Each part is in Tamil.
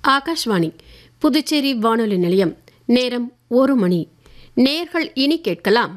ஆகாஷ்வாணி புதுச்சேரி வானொலி நிலையம் நேரம் ஒரு மணி நேர்கள் இனி கேட்கலாம்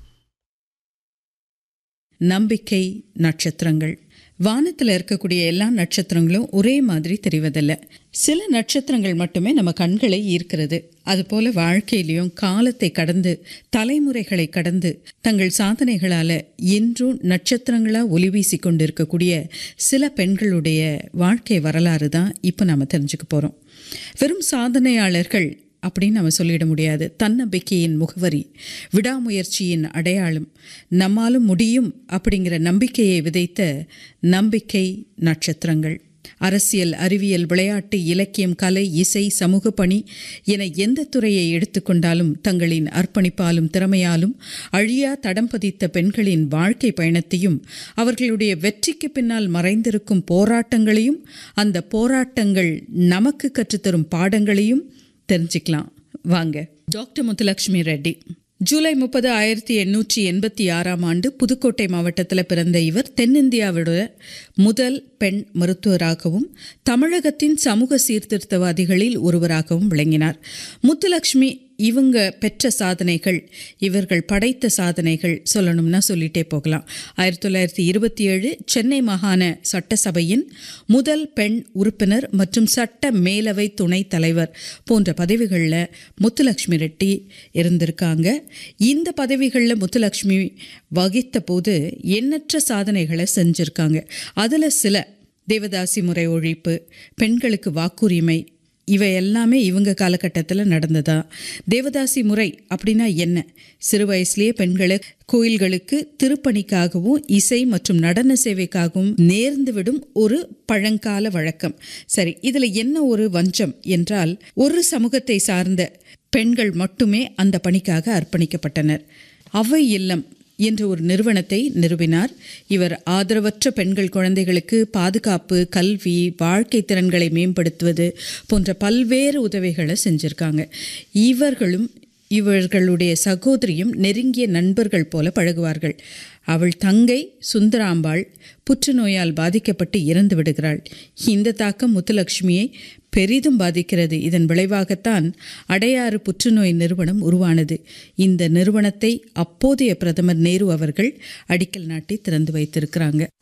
நம்பிக்கை நட்சத்திரங்கள் வானத்தில் இருக்கக்கூடிய எல்லா நட்சத்திரங்களும் ஒரே மாதிரி தெரிவதில்லை சில நட்சத்திரங்கள் மட்டுமே நம்ம கண்களை ஈர்க்கிறது அதுபோல வாழ்க்கையிலையும் காலத்தை கடந்து தலைமுறைகளை கடந்து தங்கள் சாதனைகளால் இன்றும் நட்சத்திரங்களா ஒளி வீசி கொண்டிருக்கக்கூடிய சில பெண்களுடைய வாழ்க்கை வரலாறு தான் இப்போ நம்ம தெரிஞ்சுக்க போகிறோம் வெறும் சாதனையாளர்கள் அப்படின்னு நம்ம சொல்லிட முடியாது தன்னம்பிக்கையின் முகவரி விடாமுயற்சியின் அடையாளம் நம்மாலும் முடியும் அப்படிங்கிற நம்பிக்கையை விதைத்த நம்பிக்கை நட்சத்திரங்கள் அரசியல் அறிவியல் விளையாட்டு இலக்கியம் கலை இசை சமூக பணி என எந்த துறையை எடுத்துக்கொண்டாலும் தங்களின் அர்ப்பணிப்பாலும் திறமையாலும் அழியா தடம் பதித்த பெண்களின் வாழ்க்கை பயணத்தையும் அவர்களுடைய வெற்றிக்கு பின்னால் மறைந்திருக்கும் போராட்டங்களையும் அந்த போராட்டங்கள் நமக்கு கற்றுத்தரும் பாடங்களையும் தெரிஞ்சுக்கலாம் வாங்க டாக்டர் முத்துலட்சுமி ரெட்டி ஜூலை முப்பது ஆயிரத்தி எண்ணூற்றி எண்பத்தி ஆறாம் ஆண்டு புதுக்கோட்டை மாவட்டத்தில் பிறந்த இவர் தென்னிந்தியாவோட முதல் பெண் மருத்துவராகவும் தமிழகத்தின் சமூக சீர்திருத்தவாதிகளில் ஒருவராகவும் விளங்கினார் முத்துலட்சுமி இவங்க பெற்ற சாதனைகள் இவர்கள் படைத்த சாதனைகள் சொல்லணும்னா சொல்லிட்டே போகலாம் ஆயிரத்தி தொள்ளாயிரத்தி இருபத்தி ஏழு சென்னை மாகாண சட்டசபையின் முதல் பெண் உறுப்பினர் மற்றும் சட்ட மேலவை துணைத் தலைவர் போன்ற பதவிகளில் முத்துலட்சுமி ரெட்டி இருந்திருக்காங்க இந்த பதவிகளில் முத்துலட்சுமி வகித்த போது எண்ணற்ற சாதனைகளை செஞ்சுருக்காங்க அதில் சில தேவதாசி முறை ஒழிப்பு பெண்களுக்கு வாக்குரிமை இவை எல்லாமே இவங்க காலகட்டத்தில் நடந்ததா தேவதாசி முறை அப்படின்னா என்ன சிறு வயசுலேயே பெண்களை கோயில்களுக்கு திருப்பணிக்காகவும் இசை மற்றும் நடன சேவைக்காகவும் நேர்ந்துவிடும் ஒரு பழங்கால வழக்கம் சரி இதில் என்ன ஒரு வஞ்சம் என்றால் ஒரு சமூகத்தை சார்ந்த பெண்கள் மட்டுமே அந்த பணிக்காக அர்ப்பணிக்கப்பட்டனர் அவை இல்லம் என்ற ஒரு நிறுவனத்தை நிறுவினார் இவர் ஆதரவற்ற பெண்கள் குழந்தைகளுக்கு பாதுகாப்பு கல்வி வாழ்க்கை திறன்களை மேம்படுத்துவது போன்ற பல்வேறு உதவிகளை செஞ்சுருக்காங்க இவர்களும் இவர்களுடைய சகோதரியும் நெருங்கிய நண்பர்கள் போல பழகுவார்கள் அவள் தங்கை சுந்தராம்பாள் புற்றுநோயால் பாதிக்கப்பட்டு இறந்து விடுகிறாள் இந்த தாக்கம் முத்துலட்சுமியை பெரிதும் பாதிக்கிறது இதன் விளைவாகத்தான் அடையாறு புற்றுநோய் நிறுவனம் உருவானது இந்த நிறுவனத்தை அப்போதைய பிரதமர் நேரு அவர்கள் அடிக்கல் நாட்டி திறந்து வைத்திருக்கிறாங்க